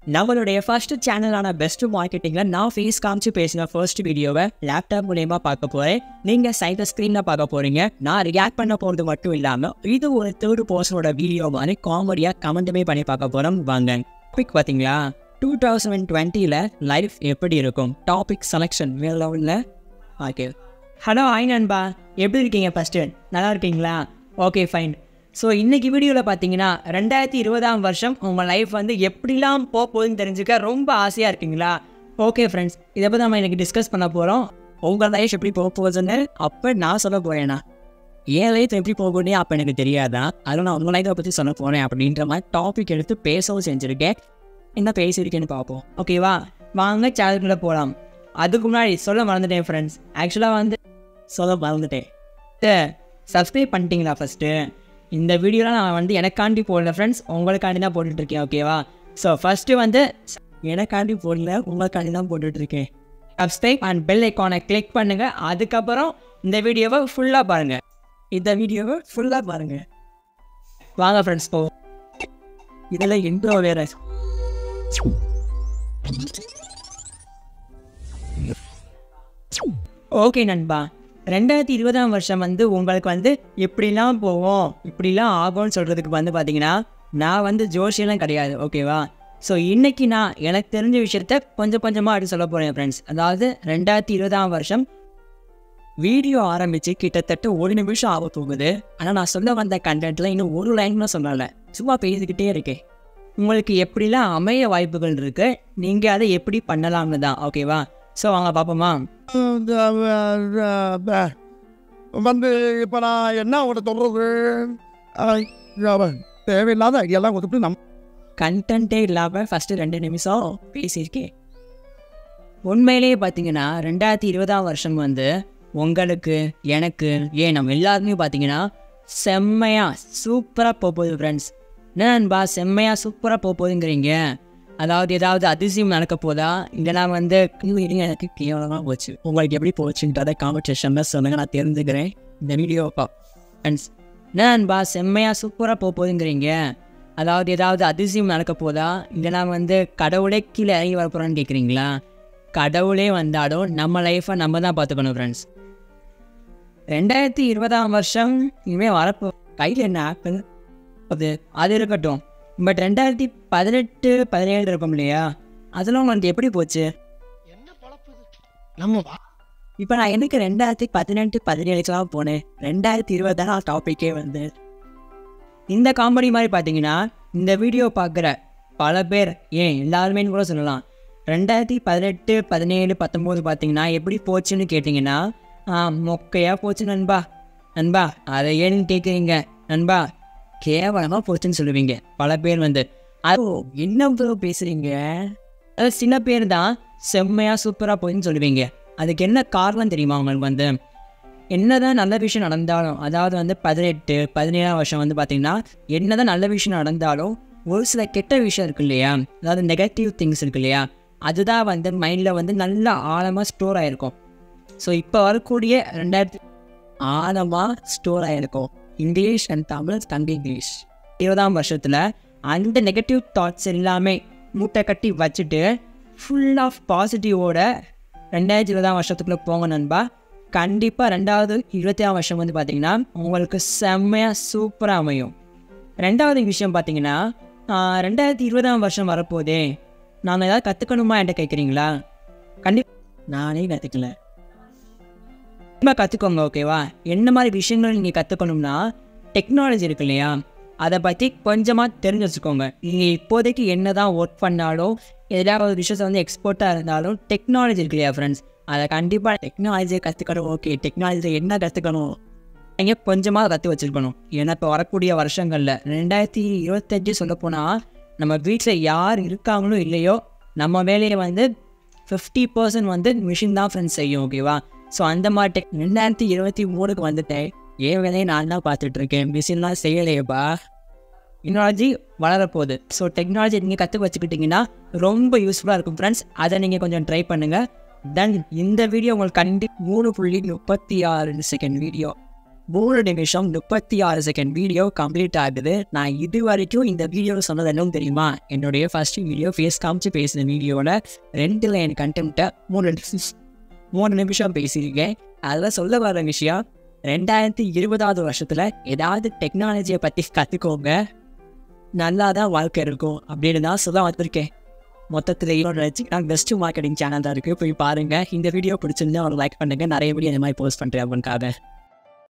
நம்மளுடைய first சேனலான best மார்க்கெட்டிங்கில் நான் face காமிச்சு பேசின ஃபர்ஸ்ட் வீடியோவை லேப்டாப் மூலயமா பார்க்க போகிறேன் நீங்கள் சைட ஸ்க்ரீனில் பார்க்க போகிறீங்க நான் ரியாக்ட் பண்ண போகிறது மட்டும் இல்லாமல் இது ஒரு தேர்ட் பர்சனோட வீடியோ மாதிரி காமெடியாக கமெண்ட்டுமே பண்ணி பார்க்க போகிறோம் வாங்க டாபிக் பார்த்தீங்களா டூ தௌசண்ட் டுவெண்ட்டியில் லைஃப் எப்படி இருக்கும் டாபிக் செலெக்ஷன் வேலை உள்ள ஓகே ஹலோ ஹாய் நண்பா எப்படி இருக்கீங்க ஃபஸ்ட்டு நல்லா இருக்கீங்களா ஓகே ஃபைன் ஸோ இன்றைக்கி வீடியோவில் பார்த்தீங்கன்னா ரெண்டாயிரத்தி இருபதாம் வருஷம் உங்கள் லைஃப் வந்து எப்படிலாம் போக போகுதுன்னு தெரிஞ்சுக்க ரொம்ப ஆசையாக இருக்கீங்களா ஓகே ஃப்ரெண்ட்ஸ் இதை பற்றி நம்ம இன்றைக்கி டிஸ்கஸ் பண்ண போகிறோம் உங்கள் லைஃப் எப்படி போக போகுதுன்னு அப்போ நான் சொல்ல போகிறேண்ணா ஏன் லைஃப் எப்படி போகுதுன்னே அப்போ எனக்கு தெரியாதா அதில் நான் உங்கள் லைஃப்பை பற்றி சொல்ல போகிறேன் அப்படின்ற மாதிரி டாபிக் எடுத்து பேசவும் செஞ்சுருக்கேன் என்ன பேசியிருக்கேன்னு பார்ப்போம் ஓகேவா வாங்க சேனலுக்குள்ளே போகலாம் அதுக்கு முன்னாடி சொல்ல மறந்துட்டேன் ஃப்ரெண்ட்ஸ் ஆக்சுவலாக வந்து சொல்ல மறந்துட்டேன் சப்ஸ்கிரைப் பண்ணிட்டீங்களா ஃபஸ்ட்டு இந்த வீடியோலாம் நான் வந்து எனக்காண்டி போடல ஃப்ரெண்ட்ஸ் உங்களுக்காண்டி தான் போட்டுட்ருக்கேன் ஓகேவா ஸோ ஃபஸ்ட்டு வந்து எனக்காண்டி போடல உங்களுக்காண்டி தான் போட்டுட்ருக்கேன் சப்ஸ்கிரைப் அண்ட் பெல் ஐக்கானை கிளிக் பண்ணுங்கள் அதுக்கப்புறம் இந்த வீடியோவை ஃபுல்லாக பாருங்கள் இந்த வீடியோவை ஃபுல்லாக பாருங்கள் வாங்க ஃப்ரெண்ட்ஸ் போ இதில் இன்ட்ரோ வேறு ஓகே நண்பா ரெண்டாயிரத்தி இருபதாம் வருஷம் வந்து உங்களுக்கு வந்து இப்படிலாம் போவோம் இப்படிலாம் ஆகும்னு சொல்கிறதுக்கு வந்து பார்த்தீங்கன்னா நான் வந்து ஜோஷியெல்லாம் கிடையாது ஓகேவா ஸோ இன்றைக்கி நான் எனக்கு தெரிஞ்ச விஷயத்த கொஞ்சம் கொஞ்சமாக அப்படி சொல்ல போகிறேன் ஃப்ரெண்ட்ஸ் அதாவது ரெண்டாயிரத்தி இருபதாம் வருஷம் வீடியோ ஆரம்பித்து கிட்டத்தட்ட ஒரு நிமிஷம் ஆக போகுது ஆனால் நான் சொல்ல வந்த கண்டென்ட்டில் இன்னும் ஒரு லைன் கூட சொல்லலை சும்மா பேசிக்கிட்டே இருக்கேன் உங்களுக்கு எப்படிலாம் அமைய வாய்ப்புகள் இருக்குது நீங்கள் அதை எப்படி பண்ணலாம்னு தான் ஓகேவா ஸோ வாங்க பார்ப்போமா வந்து இப்போ நான் என்ன உங்கள்கிட்ட சொல்கிறது தேவையில்லாத ஐடியாலாம் கொடுத்துட்டு நம்ம கண்டென்ட்டே இல்லாமல் ஃபஸ்ட்டு ரெண்டு நிமிஷம் பேசியிருக்கேன் உண்மையிலேயே பார்த்தீங்கன்னா ரெண்டாயிரத்தி இருபதாம் வருஷம் வந்து உங்களுக்கு எனக்கு ஏன் நம்ம எல்லாருமே பார்த்தீங்கன்னா செம்மையாக சூப்பராக போக போகுது ஃப்ரெண்ட்ஸ் என்ன நண்பா செம்மையாக சூப்பராக போக போகுதுங்கிறீங்க அதாவது ஏதாவது அதிசயம் நடக்க போதா இல்லைனா வந்து "ஐயோ, இருங்க எனக்கு கேவலமாக போச்சு உங்களுக்கு எப்படி போச்சுன்றதை காமெண்ட் செஷனில் சொல்லுங்கள் நான் தெரிஞ்சுக்கிறேன் இந்த வீடியோ ஃப்ரெண்ட்ஸ் என்ன நண்பா செம்மையாக சூப்பராக போக போகுதுங்கிறீங்க அதாவது ஏதாவது அதிசயம் நடக்க போதா இல்லைனா வந்து கடவுளே கீழே இறங்கி வர போகிறான்னு கேட்குறீங்களா கடவுளே வந்தாலும் நம்ம லைஃப்பை நம்ம தான் பார்த்துக்கணும் ஃப்ரெண்ட்ஸ் ரெண்டாயிரத்தி இருபதாம் வருஷம் இனிமேல் வரப்போ கையில் என்ன ஆப்பிள் அது அது இருக்கட்டும் பட் ரெண்டாயிரத்தி பதினெட்டு பதினேழு இருக்கும் இல்லையா அதெல்லாம் உங்களுக்கு எப்படி போச்சு நம்ம வா- இப்போ நான் எனக்கு ரெண்டாயிரத்தி பதினெட்டு பதினேழுக்கெலாம் போனேன் ரெண்டாயிரத்தி இருபதாம் டாப்பிக்கே வந்து இந்த காமெடி மாதிரி பார்த்தீங்கன்னா இந்த வீடியோ பார்க்குற பல பேர் ஏன் எல்லாருமே கூட சொல்லலாம் ரெண்டாயிரத்தி பதினெட்டு பதினேழு பத்தொம்போது பார்த்தீங்கன்னா எப்படி போச்சுன்னு கேட்டிங்கன்னா ஆ மொக்கையாக போச்சு நண்பா நண்பா அதை ஏன்னு கேட்குறீங்க நண்பா கேவலமாக போச்சுன்னு சொல்லுவீங்க பல பேர் வந்து அது என்ன bro பேசுகிறீங்க அது சில பேர் தான் செம்மையாக சூப்பராக போயின்னு சொல்லுவீங்க அதுக்கு என்ன காரணம் தெரியுமா உங்களுக்கு வந்து என்னதான் நல்ல விஷயம் நடந்தாலும் அதாவது வந்து பதினெட்டு பதினேழாம் வருஷம் வந்து பார்த்தீங்கன்னா என்னதான் நல்ல விஷயம் நடந்தாலும் ஒரு சில கெட்ட விஷயம் இருக்கு இல்லையா அதாவது நெகட்டிவ் திங்ஸ் இருக்கு இல்லையா அதுதான் வந்து மைண்டில் வந்து நல்ல ஆழமாக ஸ்டோர் ஆகிருக்கும் ஸோ இப்போ வரக்கூடிய ரெண்டாயிரத்தி ஆழமாக ஸ்டோர் ஆகிருக்கும் இங்கிலீஷ் அண்ட் தமிழ் தங்க இங்கிலீஷ் இருபதாம் வருஷத்தில் அந்த நெகட்டிவ் தாட்ஸ் எல்லாமே மூட்டை கட்டி வச்சுட்டு ஃபுல் ஆஃப் பாசிட்டிவோட ரெண்டாயிரத்தி இருபதாம் வருஷத்துக்குள்ளே போங்க நண்பா கண்டிப்பாக ரெண்டாவது இருபத்தாம் வருஷம் வந்து பார்த்தீங்கன்னா உங்களுக்கு செம்மையாக சூப்பராக அமையும் ரெண்டாவது விஷயம் பார்த்தீங்கன்னா ஆஹ், ரெண்டாயிரத்தி இருபதாம் வருஷம் வரப்போதே நாம் ஏதாவது கற்றுக்கணுமா என்கிட்ட கேட்குறீங்களா கண்டிப்பாக நானே கற்றுக்கல ரொம்ப கற்றுக்கோங்க ஓகேவா என்ன மாதிரி விஷயங்கள் நீங்கள் கற்றுக்கணும்னா டெக்னாலஜி இருக்கு இல்லையா அதை பற்றி கொஞ்சமாக தெரிஞ்சு வச்சுக்கோங்க நீங்கள் இப்போதைக்கு என்ன தான் ஒர்க் பண்ணாலும் ஏதாவது ஒரு விஷயத்தை வந்து எக்ஸ்போர்ட்டாக இருந்தாலும் டெக்னாலஜி இருக்கு இல்லையா ஃப்ரெண்ட்ஸ் அதை கண்டிப்பாக டெக்னாலஜியை கற்றுக்கணும் ஓகே டெக்னாலஜியில் என்ன கற்றுக்கணும் நீங்கள் கொஞ்சமாக கற்று வச்சுருக்கணும் ஏன்னா இப்போ வரக்கூடிய வருஷங்களில் ரெண்டாயிரத்தி இருபத்தஞ்சு சொல்லப்போனால் நம்ம வீட்டில் யார் இருக்காங்களோ இல்லையோ நம்ம வேலையை வந்து ஃபிஃப்டி பர்சன்ட் வந்து மிஷின் தான் ஃப்ரெண்ட்ஸ் செய்யும் ஓகேவா ஸோ அந்த மாதிரி டெக் ரெண்டாயிரத்தி இருபத்தி மூணுக்கு வந்துட்டேன் என் வேலையை நான் தான் பார்த்துட்ருக்கேன் மிஷின்லாம் செய்யலையேப்பா டெக்னாலஜி வளரப்போகுது ஸோ டெக்னாலஜி நீங்கள் கற்று வச்சுக்கிட்டிங்கன்னா ரொம்ப யூஸ்ஃபுல்லாக இருக்கும் ஃப்ரெண்ட்ஸ் அதை நீங்கள் கொஞ்சம் ட்ரை பண்ணுங்கள் தென் இந்த வீடியோ உங்களுக்கு கண்டி மூணு புள்ளி முப்பத்தி ஆறு செகண்ட் வீடியோ மூணு நிமிஷம் முப்பத்தி ஆறு செகண்ட் வீடியோ கம்ப்ளீட் ஆகுது நான் இது வரைக்கும் இந்த வீடியோவில் சொன்னது என்னன்னு தெரியுமா என்னுடைய ஃபர்ஸ்ட் வீடியோ ஃபேஸ் காமிச்சு பேசின வீடியோவில் ரெண்டு லைன் கண்டென்ட்டை மூணு நிமிஷம் மூணு நிமிஷம் பேசியிருக்கேன் அதில் சொல்ல வர விஷயம் ரெண்டாயிரத்தி இருபதாவது வருஷத்தில் ஏதாவது டெக்னாலஜியை பற்றி கற்றுக்கோங்க நல்லா தான் வாழ்க்கை இருக்கும் அப்படின்னு தான் சொல்ல வந்திருக்கேன் மொத்தத்தில் இன்னொரு நான் பெஸ்ட் மார்க்கெட்டிங் சேனல் தான் இருக்குது போய் பாருங்கள் இந்த வீடியோ பிடிச்சிருந்தா ஒரு லைக் பண்ணுங்கள் நிறைய வீடியோ இந்த மாதிரி போஸ்ட் பண்ணுறேன் அவனுக்காக